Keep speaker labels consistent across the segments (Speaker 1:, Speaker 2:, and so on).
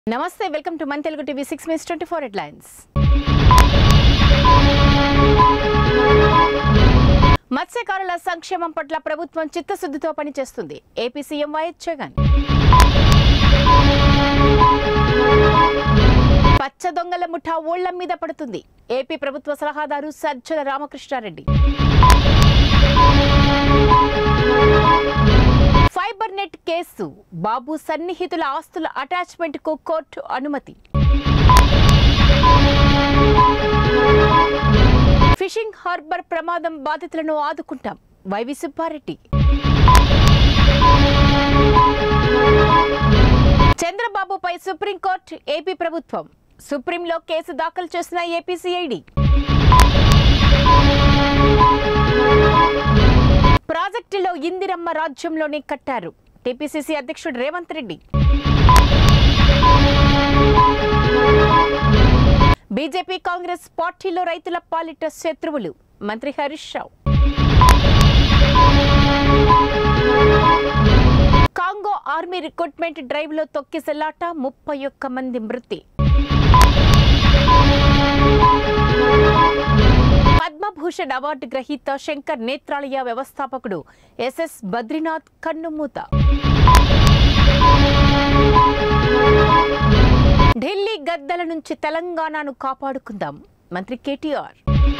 Speaker 1: నమస్తే welcome to మన్ Telugu TV six minutes twenty four headlines మత్స్యకారుల సంక్షేమం పట్ల ప్రభుత్వం చిత్తశుద్ధితో పనిచేస్తుంది ఏపీ సీఎం వైఎస్ జగన్ పచ్చ దొంగల ముఠా ఊళ్ల మీద పడుతుంది ఏపీ ప్రభుత్వ సలహాదారు Sajjala Ramakrishna Reddy fibre net case Babu సన్నిహితుల ఆస్తుల అటాచ్మెంట్ కు కోర్టు అనుమతి ఫిషింగ్ హార్బర్ ప్రమాదం బాధితులను ఆదుకుంటాం వైవి సుబ్బారెడ్డి చంద్రబాబుపై సుప్రీంకోర్టు ఏపీ ప్రభుత్వం సుప్రీంలో కేసు దాఖలు చేసిన ఏపీ సిఐడి ప్రాజెక్టులో ఇందిరమ్మ రాజ్యంలోనే కట్టారు టీపీసీసీ అధ్యక్షుడు రేవంత్ రెడ్డి బీజేపీ కాంగ్రెస్ పార్టీలో రైతుల పాలిట శత్రువులు మంత్రి Harish Rao Congo army recruitment drive లో తొక్కిసలాట ముప్పై ఒక్క మంది మృతి పద్మభూషణ్ అవార్డు గ్రహీత శంకర్ నేత్రాలయ వ్యవస్థాపకుడు ఎస్ఎస్ బద్రీనాథ్ కన్నుమూత ఢిల్లీ గద్దల నుంచి తెలంగాణను కాపాడుకుందాం మంత్రి కేటీఆర్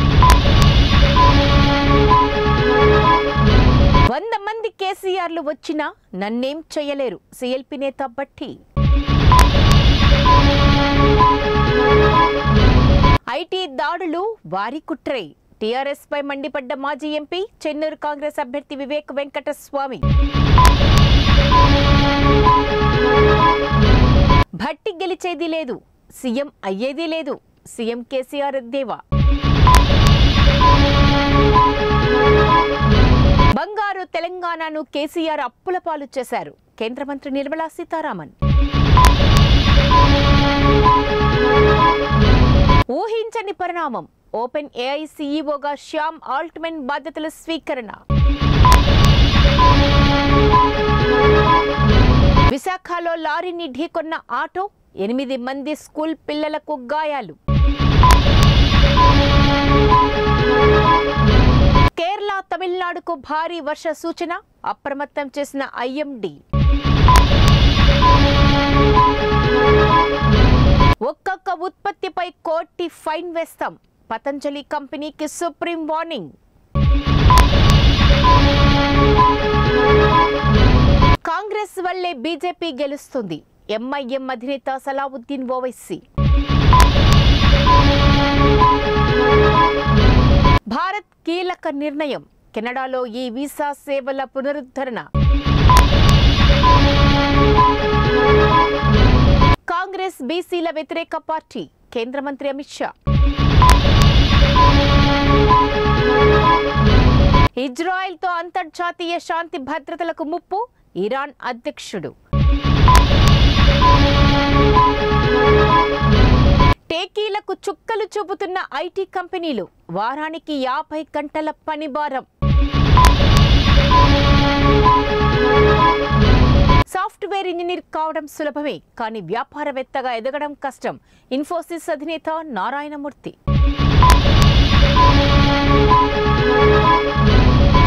Speaker 1: వంద మంది కేసీఆర్లు వచ్చినా నన్నేం చేయలేరు సిఎల్పి నేత బట్టి ఐటీ దాడులు వారి కుట్రై టీఆర్ఎస్ పై మండిపడ్డ మాజీ ఎంపీ చెన్నూరు కాంగ్రెస్ అభ్యర్థి వివేక్ వెంకటస్వామి భట్టి గెలిచేది లేదు సీఎం అయ్యేది లేదు సీఎం కేసీఆర్ దేవా బంగారు తెలంగాణను కేసీఆర్ అప్పుల పాలు చేశారు కేంద్ర మంత్రి నిర్మలా సీతారామన్ ఊహించని పరిణామం ఓపెన్ ఏఐ సీఈఓగా శ్యామ్ ఆల్ట్మెన్ బాధ్యతల స్వీకరణ విశాఖలో లారీని ఢీకొన్న ఆటో ఎనిమిది మంది స్కూల్ పిల్లలకు గాయాలు కేరళ తమిళనాడుకు భారీ వర్ష సూచన అప్రమత్తం చేసిన ఐఎండి ఒక్కొక్క ఉత్పత్తిపై కోటి ఫైన్ వేస్తాం పతంజలి కంపెనీకి సుప్రీం వార్నింగ్ కాంగ్రెస్ వల్లే బీజేపీ గెలుస్తుంది ఎంఐఎం అధినేత సలావుద్దీన్ ఓవైసీ భారత్ కీలక నిర్ణయం కెనడాలో ఈ వీసా సేవల పునరుద్ధరణ కాంగ్రెస్ బీసీల వ్యతిరేక పార్టీ కేంద్ర మంత్రి అమిత్ షా ఇజ్రాయెల్తో అంతర్జాతీయ శాంతి భద్రతలకు ముప్పు ఇరాన్ అధ్యక్షుడు టేకీలకు చుక్కలు చూపుతున్న ఐటీ కంపెనీలు వారానికి యాభై గంటల పని భారం సాఫ్ట్వేర్ ఇంజనీర్ కావడం సులభమే కానీ వ్యాపారవేత్తగా ఎదగడం కష్టం ఇన్ఫోసిస్ అధినేత నారాయణమూర్తి